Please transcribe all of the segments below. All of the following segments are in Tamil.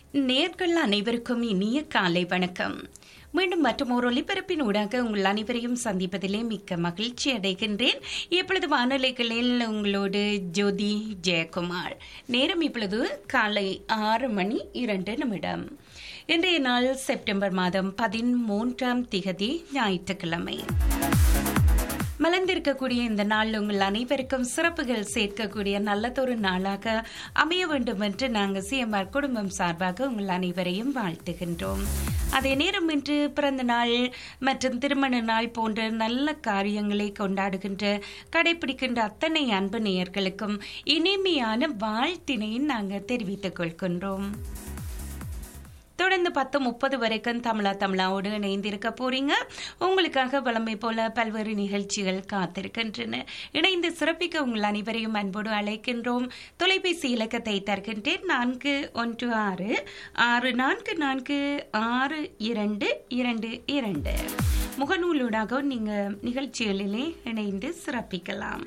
நேர்கள் அனைவருக்கும் இனிய காலை வணக்கம் மீண்டும் மற்றும் ஒரு ஒலிபரப்பின் ஊடாக உங்கள் அனைவரையும் சந்திப்பதிலே மிக்க மகிழ்ச்சி அடைகின்றேன் இப்பொழுது வானொலிகளில் உங்களோடு ஜோதி ஜெயக்குமார் நேரம் இப்பொழுது காலை ஆறு மணி இரண்டு நிமிடம் இன்றைய நாள் செப்டம்பர் மாதம் பதிமூன்றாம் திகதி ஞாயிற்றுக்கிழமை மலர்ந்திருக்கக்கூடிய இந்த நாள் உங்கள் அனைவருக்கும் சிறப்புகள் சேர்க்கக்கூடிய நல்லதொரு நாளாக அமைய வேண்டும் என்று நாங்கள் சிஎம்ஆர் குடும்பம் சார்பாக உங்கள் அனைவரையும் வாழ்த்துகின்றோம் அதே நேரம் இன்று பிறந்த நாள் மற்றும் திருமண நாள் போன்ற நல்ல காரியங்களை கொண்டாடுகின்ற கடைபிடிக்கின்ற அத்தனை அன்பு நேயர்களுக்கும் இனிமையான வாழ்த்தினை நாங்கள் தெரிவித்துக் கொள்கின்றோம் தொடர்ந்து பத்து முப்பது வரைக்கும் தமிழா தமிழாவோடு இணைந்திருக்க போறீங்க உங்களுக்காக வளமை போல பல்வேறு நிகழ்ச்சிகள் காத்திருக்கின்றன இணைந்து சிறப்பிக்க உங்கள் அனைவரையும் அன்போடு அழைக்கின்றோம் தொலைபேசி இலக்கத்தை தருகின்றேன் நான்கு ஒன்று ஆறு ஆறு நான்கு நான்கு ஆறு இரண்டு இரண்டு இரண்டு முகநூலூடாக நீங்க நிகழ்ச்சிகளிலே இணைந்து சிறப்பிக்கலாம்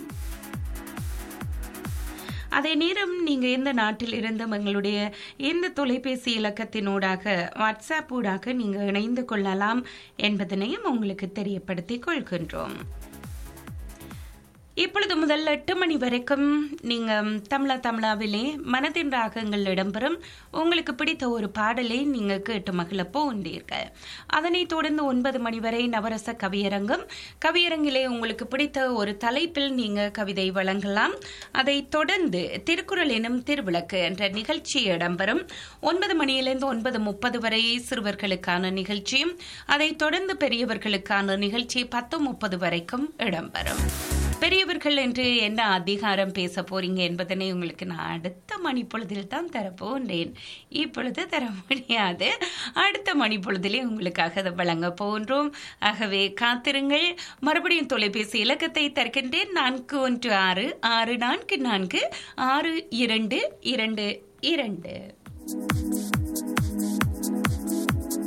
அதே நேரம் நீங்க எந்த நாட்டில் இருந்தும் எங்களுடைய எந்த தொலைபேசி இலக்கத்தினூடாக வாட்ஸ்அப் ஊடாக நீங்க இணைந்து கொள்ளலாம் என்பதனையும் உங்களுக்கு தெரியப்படுத்திக் கொள்கின்றோம் இப்பொழுது முதல் எட்டு மணி வரைக்கும் நீங்க தமிழா தமிழாவிலே மனதின் ராகங்கள் இடம்பெறும் உங்களுக்கு பிடித்த ஒரு பாடலை நீங்க கேட்டு மகிழ போகின்றீர்கள் அதனைத் தொடர்ந்து ஒன்பது மணி வரை நவரச கவியரங்கம் கவியரங்கிலே உங்களுக்கு பிடித்த ஒரு தலைப்பில் நீங்க கவிதை வழங்கலாம் அதைத் தொடர்ந்து திருக்குறள் எனும் திருவிளக்கு என்ற நிகழ்ச்சி இடம்பெறும் ஒன்பது மணியிலிருந்து ஒன்பது முப்பது வரை சிறுவர்களுக்கான நிகழ்ச்சியும் அதைத் தொடர்ந்து பெரியவர்களுக்கான நிகழ்ச்சி பத்து முப்பது வரைக்கும் இடம்பெறும் பெரியவர்கள் என்று என்ன அதிகாரம் பேச போறீங்க என்பதனை உங்களுக்கு நான் அடுத்த மணிப்பொழுதில் தான் தரப்போன்றேன் இப்பொழுது தர முடியாது அடுத்த மணிப்பொழுதிலே உங்களுக்காக அதை வழங்க போன்றோம் ஆகவே காத்திருங்கள் மறுபடியும் தொலைபேசி இலக்கத்தை தருகின்றேன் நான்கு ஒன்று ஆறு ஆறு நான்கு நான்கு ஆறு இரண்டு இரண்டு இரண்டு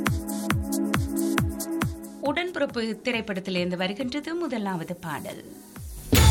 உடன்பிறப்பு திரைப்படத்திலிருந்து வருகின்றது முதலாவது பாடல்